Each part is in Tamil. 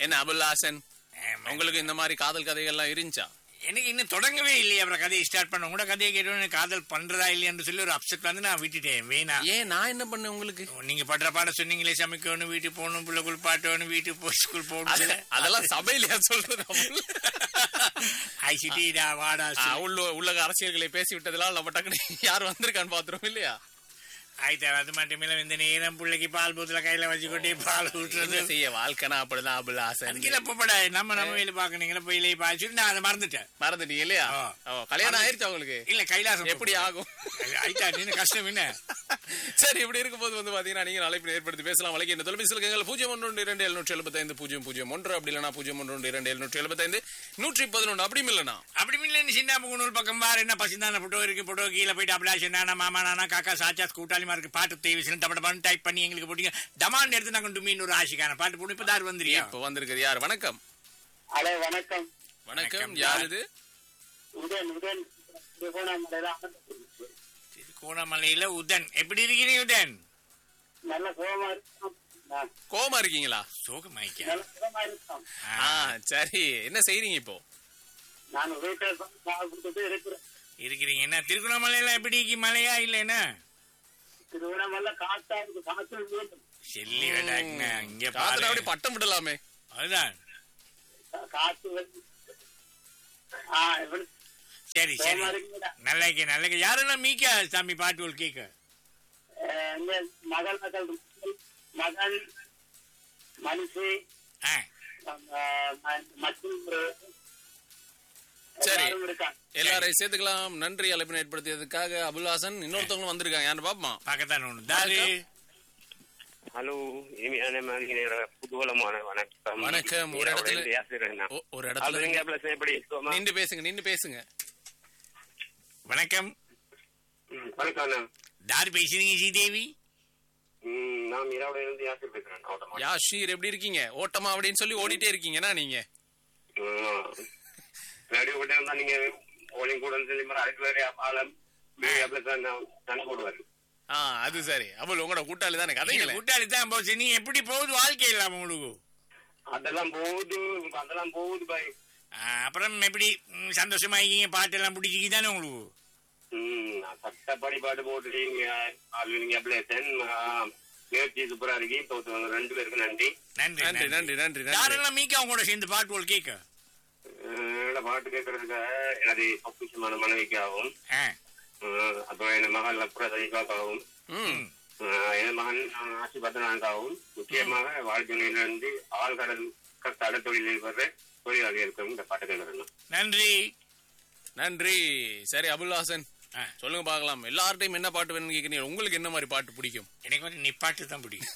என்ன அபுல்லாசன் ஆமா. உங்களுக்கு இந்த மாதிரி காதல் கதைகள்லாம் இருந்துச்சா எனக்கு இன்னும் தொடங்கவே இல்லையே அப்புறம் கதையை ஸ்டார்ட் பண்ண கூட கதையை கேட்டோன்னு காதல் பண்றதா இல்லையான்னு சொல்லி ஒரு அப்செட் வந்து நான் விட்டுட்டேன் வேணா ஏன் நான் என்ன பண்ணேன் உங்களுக்கு நீங்க படுற பாட சொன்னீங்களே சமைக்கணும் வீட்டுக்கு போகணும் பிள்ளை குளிப்பாட்டணும் வீட்டுக்கு போய் ஸ்கூல் போகணும் அத- அதெல்லாம் சபையிலயா சொல்றது அபுல்? ஐசிடிடா வாடா ஆ, உள்ள உலக அரசியல்களை பேசி விட்டதெல்லாம் நம்ம டக்குனு யார் வந்திருக்கான்னு பாத்துறோம் இல்லையா ஆயிட்டா அது மட்டுமில்ல இந்த நேரம் பிள்ளைக்கு பால் பூத்துல கையில வச்சுக்கிட்டே பால் ஊற்றுறது என்ன செய்ய வாழ்க்கைனா அப்படிதான் அபுல்லாசன் அதுக்கு இல்ல இப்ப நம்ம நம்ம வேலை பாக்கணுங்களா போய் இல்லை பால் சொல்லி நான் அதை மறந்துட்டேன் மறந்துட்டீங்க இல்லையா ஆ. ஓ, கல்யாணம் ஆயிருச்சா உங்களுக்கு இல்ல கைலாசம் எப்படி ஆகும் ஆயிட்டா நீ கஷ்டம் என்ன சரி இப்படி இருக்கும்போது வந்து பாத்தீங்கன்னா நீங்க அழைப்பு ஏற்படுத்தி பேசலாம் வழக்கு இந்த தொலைபேசி இலக்கங்கள் பூஜ்ஜியம் ஒன்று ஒன்று இரண்டு எழுநூற்றி எழுபத்தைந்து பூஜ்ஜியம் பூஜ்ஜியம் ஒன்று அப்படி இல்லைனா பூஜ்ஜியம் ஒன்று ஒன்று இரண்டு எழுநூற்றி எழுபத்தைந்து நூற்றி பதினொன்று அப்படி இல்லைனா அப்படி இல்ல சின்ன முகநூல் பக்கம் பாரு என்ன பசிந்தான போட்டோ இருக்கு போட்டோ கீழே போயிட்டு அப்படியே நானா மாமா நானா காக்கா சாச்சா கூட்டாளிமா இருக்கு பாட்டு தேவை சில டபட பண்ணி டைப் பண்ணி எங்களுக்கு போட்டீங்க டமாண்ட் எடுத்து நான் கொண்டு மீன் ஒரு ஆசிக்கான பாட்டு போட்டு இப்ப தார் வந்துரியா இப்ப வந்திருக்கிறது யார் வணக்கம் ஹலோ வணக்கம் வணக்கம் வணக்கம், யார் இது உதன் உதன் திருகோணமலையில அமர்ந்து கோணமலையில உதன் எப்படி இருக்கிறீங்க உதன் நல்ல சுகமா இருக்கும் நான் கோமா இருக்கீங்களா சோகமாய்க்கா நல்ல சுகமா இருக்கும் ஆ சரி என்ன செய்றீங்க இப்போ நான் வீட்டை கொடுத்துட்டு இருக்கிறேன் இருக்கிறீங்க என்ன திருகோணமலையில எப்படி இருக்கு மலையா இல்ல என்ன திருவண்ணாமலை காத்தா இருக்கு காத்து வீடு. செல்லி வேண்டாங்க இங்க காத்துல பாரு அப்படி பட்டம் விடலாமே அதுதான் கா- காத்து வந்து ஆ எப்படி சரி சரி சுகமா இருக்கீங்களா நல்லா இருக்கே நல்லா இருக்கே யாரெல்லாம் மீக்கா சாமி பாட்டு கேட்க அஹ் இந்த மகள் மகள் மகன் மனுஷி ஆ அஹ் ம- மற்றும் ஒரு சரி. எல்லாரும் இருக்காங்க எல்லாரையும் சேர்த்துக்கலாம் நன்றி அழைப்பினை ஏற்படுத்தியதுக்காக அபுல்ஹாசன் இன்னொருத்தவங்களும் வந்திருக்காங்க யாரு பாப்பமா பக்கத்தான் ஒண்ணு தாரு ஹலோ இனிமையான மனிதனோட புதுவலமான வணக்கம் வணக்கம். ஒரு இடத்துல- இருந்து யாசிர் அண்ணா. ஒ- ஒரு இடத்துல அப்படிங்க, plus எப்படி சுகமா? நின்று பேசுங்க நின்று பேசுங்க வணக்கம் ம், வணக்கம் அண்ணா. தாரு பேசுறீங்க ஸ்ரீதேவி ம், நான் மீராவுல இருந்து யாசிர் பேசுறேன் ஆட்டோமா. யாஷீர் எப்படி இருக்கீங்க ஓட்டமா அப்படின்னு சொல்லி ஓடிட்டே இருக்கீங்கன்னா நீங்க ம். ரேடியோ கிட்ட இருந்தா நீங்க ஓலிங் கூட சொல்லி மாதிரி அதுக்கு வேற ஆளம் மீடியா plus அண்ணா சண்டை போடுவாரு ஆ அது சரி அவள் உங்களோட கூட்டாளி தானே கதைங்களே கூட்டாளி தான் போச்சு நீ எப்படி போகுது வாழ்க்கை இல்லாம உங்களுக்கு அதெல்லாம் போகுது அதெல்லாம் போகுது பாய் ஆ, அப்புறம் எப்படி ம், சந்தோஷமா இருக்கீங்க பாட்டு எல்லாம் பிடிச்சிக்கி தானே உங்களுக்கு ம், நான் சட்டப்படி பாட்டு போட்டுட்டீங்க அது நீங்க அப்ளேஷன் முயற்சி சூப்பரா இருக்கு இப்போ ரெண்டு பேருக்கு நன்றி நன்றி நன்றி நன்றி நன்றி நன்றி யாரெல்லாம் மீக்கா உங்களோட சேர்ந்து பாட்டு ஒரு கேட்க என்னோட பாட்டு கேட்கறதுக்காக எனது பொக்கிஷமான மனைவிக்காகவும் ஆ, அஹ் அப்புறம் என் மகள் அப்புறதாகவும் ம் என் மகன் அஹ், ஆசி பத்ரனாகவும் முக்கியமாக வாழ்க்கையிலிருந்து ஆழ்கடல் கடல் தொழிலில் வர்ற தொழிலாளிகளுக்கும் இந்த பாட்டு கேட்கறேன் நன்றி நன்றி சரி அபுல்ஹாசன் ஆ, சொல்லுங்க பார்க்கலாம் எல்லார்ட்டையும் என்ன பாட்டு வேணும்னு கேக்குறீங்க உங்களுக்கு என்ன மாதிரி பாட்டு பிடிக்கும் எனக்கு வந்து நிப்பாட்டு தான் பிடிக்கும்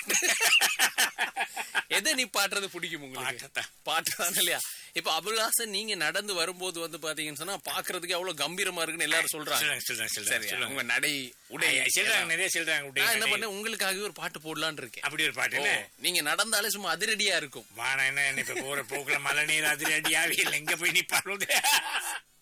எதை நீ பாடுறது பிடிக்கும் உங்களுக்கு பாட்டத்தான். பாட்டு தான் இல்லையா இப்ப அபுல்ஹாசன் நீங்க நடந்து வரும்போது வந்து பாத்தீங்கன்னு சொன்னா பாக்குறதுக்கு எவ்வளவு கம்பீரமா இருக்குன்னு எல்லாரும் சொல்றாங்க சொல்லுங்க சொல்லுங்க சரி சொல்லுங்க சொல்லுங்க உங்க நடை உடை ஐயா, சொல்றாங்க நிறைய சொல்றாங்க நான் உடைய என்ன கடை. பண்ணேன் உங்களுக்காகவே ஒரு பாட்டு போடலான்னு இருக்கேன் அப்படி ஒரு பாட்டு ஓ, என்ன? நீங்க நடந்தாலே சும்மா அதிரடியா இருக்கும் வானா என்ன என்ன இப்ப போற போக்குல மழை நீர் அதிரடியாவே இல்லை எங்க போய் நிப்பாடு